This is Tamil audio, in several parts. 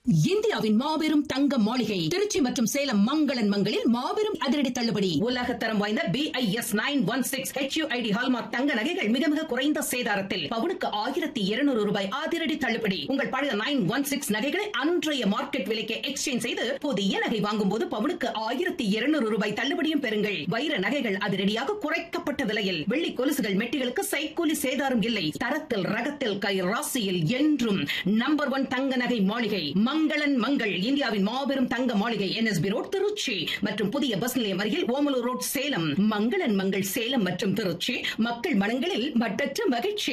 இந்தியாவின் மாபெரும் தங்க மாளிகை திருச்சி மற்றும் சேலம் மங்களன் மங்களில் மாபெரும் அதிரடி தள்ளுபடி உலக தரம் வாய்ந்த B I S nine one six HUID hallmark தங்க நகைகள் மிக மிக குறைந்த சேதாரத்தில் பவுனுக்கு ஆயிரத்தி இருநூறு ரூபாய் அதிரடி தள்ளுபடி உங்கள் பழைய நைன் ஒன் சிக்ஸ் நகைகளை அன்றைய மார்க்கெட் விலைக்கு எக்ஸ்சேஞ்ச் செய்து புதிய நகை வாங்கும் போது பவுனுக்கு ஆயிரத்தி இருநூறு ரூபாய் தள்ளுபடியும் பெறுங்கள் வைர நகைகள் அதிரடியாக குறைக்கப்பட்ட விலையில் வெள்ளி கொலுசுகள் மெட்டிகளுக்கு சைக்கூலி சேதாரம் இல்லை தரத்தில் ரகத்தில் கை ராசியில் என்றும் நம்பர் ஒன் தங்க நகை மாளிகை மங்களன் மங்கள் இந்தியாவின் மாபெரும் தங்க மாளிகை என்எஸ்பி ரோட் திருச்சி மற்றும் புதிய பஸ் நிலையம் அருகில் ஓமலூர் ரோட் சேலம் மங்களன் மங்கள் சேலம் மற்றும் திருச்சி மக்கள் மனங்களில் மட்டற்ற மகிழ்ச்சி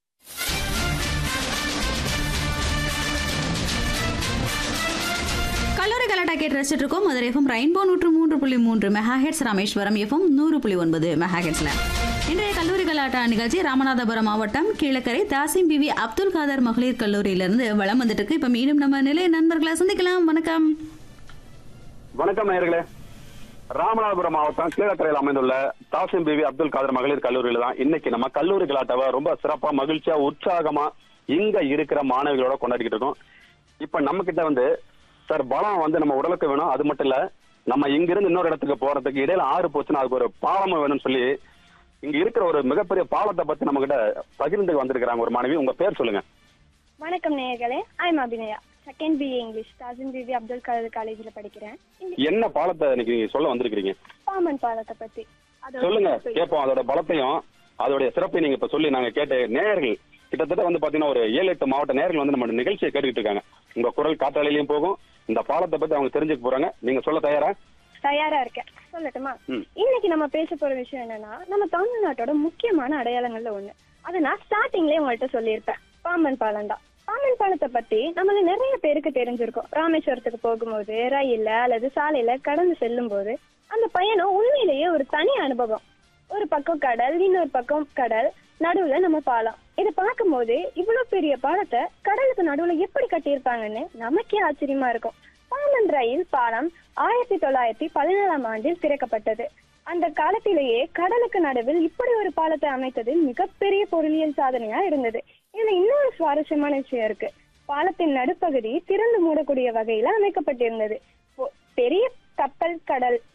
கல்லூரி கலாட்டா கேட்டு ரசிச்சுட்டு இருக்கோம் மதுரை எஃப்எம் ரெயின்போ நூற்று மூன்று புள்ளி மூன்று மெகா ஹெட்ஸ் ராமேஸ்வரம் எஃப்எம் நூறு புள்ளி ஒன்பது மெகா ஹெட்ஸ்ல இன்றைய கல்லூரி கலாட்டா நிகழ்ச்சி ராமநாதபுரம் மாவட்டம் கீழக்கரை தாசிம் பிவி அப்துல் காதர் மகளிர் கல்லூரியிலிருந்து வளம் வந்துட்டு இருக்கு இப்ப மீண்டும் நம்ம நிலைய நண்பர்களை சந்திக்கலாம் வணக்கம் வணக்கம் நேயர்களே ராமநாதபுரம் மாவட்டம் கீழக்கரையில் அமைந்துள்ள தாசிம் பிவி அப்துல் காதர் மகளிர் கல்லூரியில தான் இன்னைக்கு நம்ம கல்லூரி கலாட்டாவை ரொம்ப சிறப்பா மகிழ்ச்சியா உற்சாகமா இங்க இருக்கிற மாணவிகளோட கொண்டாடிக்கிட்டு இருக்கோம் இப்ப நம்ம கிட்ட வந்து சார் பலம் வந்து நம்ம உடலுக்கு வேணும் அது மட்டும் இல்ல நம்ம இங்க இருந்து இன்னொரு இடத்துக்கு போறதுக்கு இடையில ஆறு போச்சுன்னா அதுக்கு ஒரு பாலமும் வேணும்னு சொல்லி இங்க இருக்கிற ஒரு மிகப்பெரிய பாலத்தை பத்தி நம்ம கிட்ட பகிர்ந்துக்கு வந்திருக்கிறாங்க ஒரு மாணவி உங்க பேர் சொல்லுங்க வணக்கம் நேயர்களே I'm Abinaya second BA English Thassim Beevi Abdul Kalam காலேஜில் படிக்கிறேன் இந்த என்ன பாலத்தை இன்னைக்கு நீங்க சொல்ல வந்திருக்கிறீங்க பாமன் பாலத்தை பத்தி அதோட சொல்லுங்க சிறப்பு. கேட்போம் அதோட பலத்தையும் அதோடைய சிறப்பை நீங்க இப்ப சொல்லி நாங்க கேட்ட நேயர்கள் கிட்டத்தட்ட வந்து பாத்தீங்கன்னா ஒரு ஏழு எட்டு மாவட்ட நேயர்கள் வந்து நம்ம நிகழ்ச்சியை கேட்டுக்கிட்டு இருக்காங்க உங்க குரல் காற்றாலையிலயும் போகும் இந்த பாலத்தை பத்தி அவங்க தெரிஞ்சுக்க போறாங்க நீங்க சொல்ல தயாரா தயாரா இருக்கேன் சொல்லட்டுமா ம். இன்னைக்கு நம்ம பேச போற விஷயம் என்னன்னா நம்ம தமிழ்நாட்டோட முக்கியமான அடையாளங்கள்ல ஒண்ணு அதை நான் ஸ்டார்டிங்லயே உங்கள்ட்ட சொல்லியிருப்பேன் பாம்பன் பாலம் தான் பாம்பன் பாலத்தை பத்தி நம்மள நிறைய பேருக்கு தெரிஞ்சிருக்கும் ராமேஸ்வரத்துக்கு போகும்போது ரயில்ல அல்லது சாலையில கடந்து செல்லும் போது அந்த பயணம் உண்மையிலேயே ஒரு தனி அனுபவம் ஒரு பக்கம் கடல் இன்னொரு பக்கம் கடல் நடுவுல நம்ம பாலம் இதை பார்க்கும்போது இவ்வளவு பெரிய பாலத்தை கடலுக்கு நடுவுல எப்படி கட்டியிருப்பாங்கன்னு நமக்கே ஆச்சரியமா இருக்கும் பாம்பன் ரயில் பாலம் ஆயிரத்தி தொள்ளாயிரத்தி பதினேழாம் ஆண்டில் திறக்கப்பட்டது அந்த காலத்திலேயே கடலுக்கு நடுவில் இப்படி ஒரு பாலத்தை அமைத்தது மிகப்பெரிய பொருளியல் சாதனையா இருந்தது இதுல இன்னொரு சுவாரஸ்யமான விஷயம் இருக்கு பாலத்தின் நடுப்பகுதி திறந்து மூடக்கூடிய வகையில அமைக்கப்பட்டிருந்தது பொ- பெரிய கப்பல் கடல்